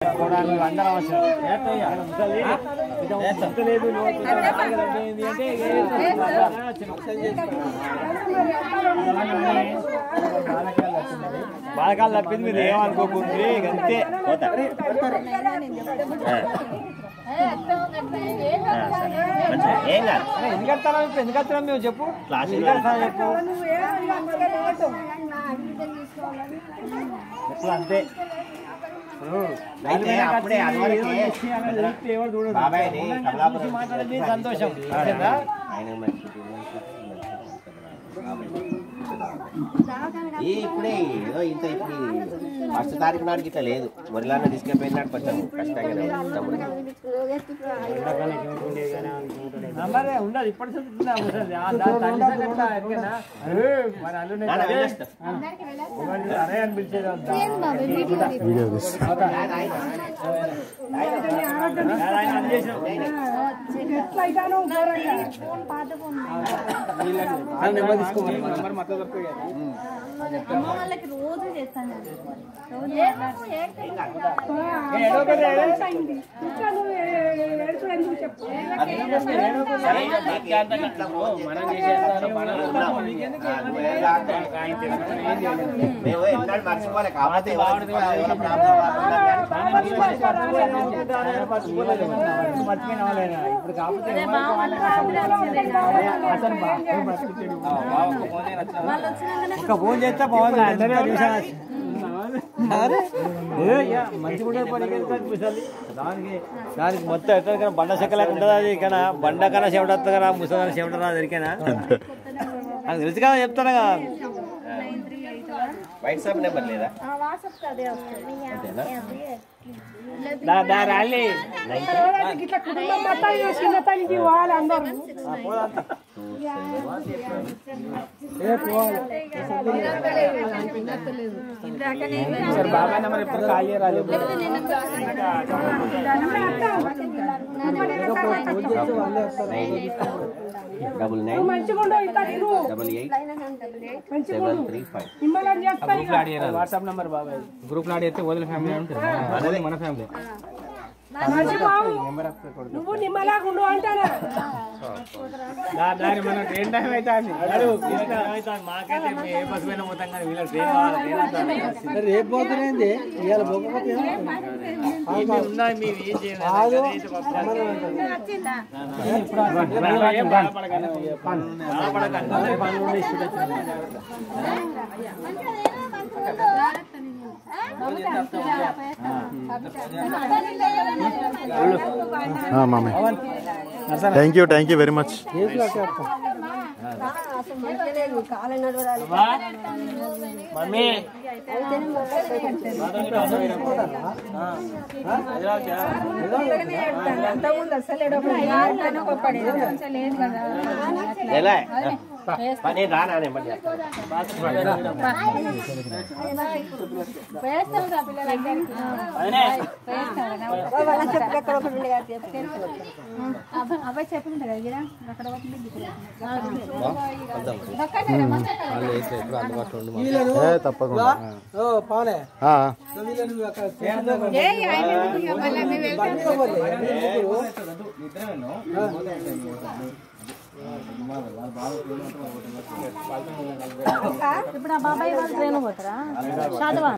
బాలకాలు తప్పింది మీరు ఏమనుకోకుండ్రి అంతే పోతా ఏం కాదు ఎందుకు వస్తారా ఇప్పుడు ఎందుకు వస్తారా మేము చెప్పు క్లాస్ ఎందుకు వస్తారా చెప్పు ఎప్పుడు అంతే అయితే అప్పుడే అదివరకే బాబాయ్ ఇది కమలాపురం మాట్లాడింది సంతోషం ఆయన మంచి ఈ ఇప్పుడే ఏదో ఇంత ఇప్పుడు ఫస్ట్ తారీఖు నాటికి ఇట్లా లేదు మొదలన్న తీసుకెళ్ళిపోయినాడు కొంచెం కష్టంగానే ఉంది తమ్ముడు మరి ఉండదు ఇప్పటి చదువుతుందా ముసలి? ఆ దాని తల్లి సంగతి ఎట్లా? ఎరికేనా? ఏ, మరి అల్లుని నాన్న అదే. వెళ్ళొస్తా. ఒకళ్ళు అరే అనిపించేది అంతా. ఆయన అందేశాం. ఆ నెంబర్ తీసుకోమని, మా నెంబర్ మొత్తం తప్పే కదా. అమ్మ వాళ్ళకి రోజు చేస్తాను రోజు ఏ, ఏడో ఒకటి ఏడే. మేము ఎన్నాడు మర్చిపోలే కాకపోతే ఎవరి ప్రాబ్లం వాళ్ళు మర్చిపోలేదు. మర్చిపోయిన వాళ్ళేనా? ఇప్పుడు కాకపోతే వాళ్ళు వచ్చినాకనే ఒక ఫోన్ చేస్తే బాగుంది అందరూ చూసాను మంచి కూడా ముసలి దానికి దానికి మొత్తం ఎక్కడ బండ చెక్క లేక ఉంటుంది అది ఇక్కడ బండ కన్నా చెవిట వస్తుంది కదా ముసలి చెవిట రాదు ఎరికేనా అది తెలుసు కదా చెప్తాను కదా వైట్ షాప్ నెంబర్ లేదా వాట్సాప్ అదే వస్తుంది దా దా రాలి ఇట్లా కుటుంబం మొత్తం చిన్న తల్లికి పోవాలి అందరూ బాబాయ్ నెంబర్ ఎప్పుడు ఖాళీ రాలేదు డబుల్ నైన్ మంచిగా ఉండవు ఇట్లా తిను డబుల్ ఎయిట్ మంచిగా సెవెన్ త్రీ ఫైవ్ నిమ్మలం చేస్తాను ఇక. వాట్సాప్ నెంబర్ బాబాయ్ గ్రూప్ లో ఆడితే వదిలే ఫ్యామిలీ ఉంటుంది మన ఫ్యామిలీ మంచి బాబు నువ్వు నిమ్మలాగా ఉండు అంటానా దాని మన ట్రైన్ టైం అయితే మాకైతే ఏ బస్ పైన పోతాం కానీ వీళ్ళకి ట్రైన్ కావాలి రేపు పోతున్నాయండి ఇవాళ పోకపోతే ఉన్నాయి మేము ఏం చేయాలి ఏం బాధపడకండి. బాధపడకండి. పని కూడా ఇష్టం వచ్చింది. మామయ్య thank you thank you very much mummy ఎలా పని రానా నెంబర్ చెప్తాను అబ్బాయి చెప్పింది కదా అక్కడ ఏ, తప్పకుండా ఆ. ఇప్పుడు ఆ బాబాయ్ వాళ్ళు ట్రైన్ పోతారా షాదవా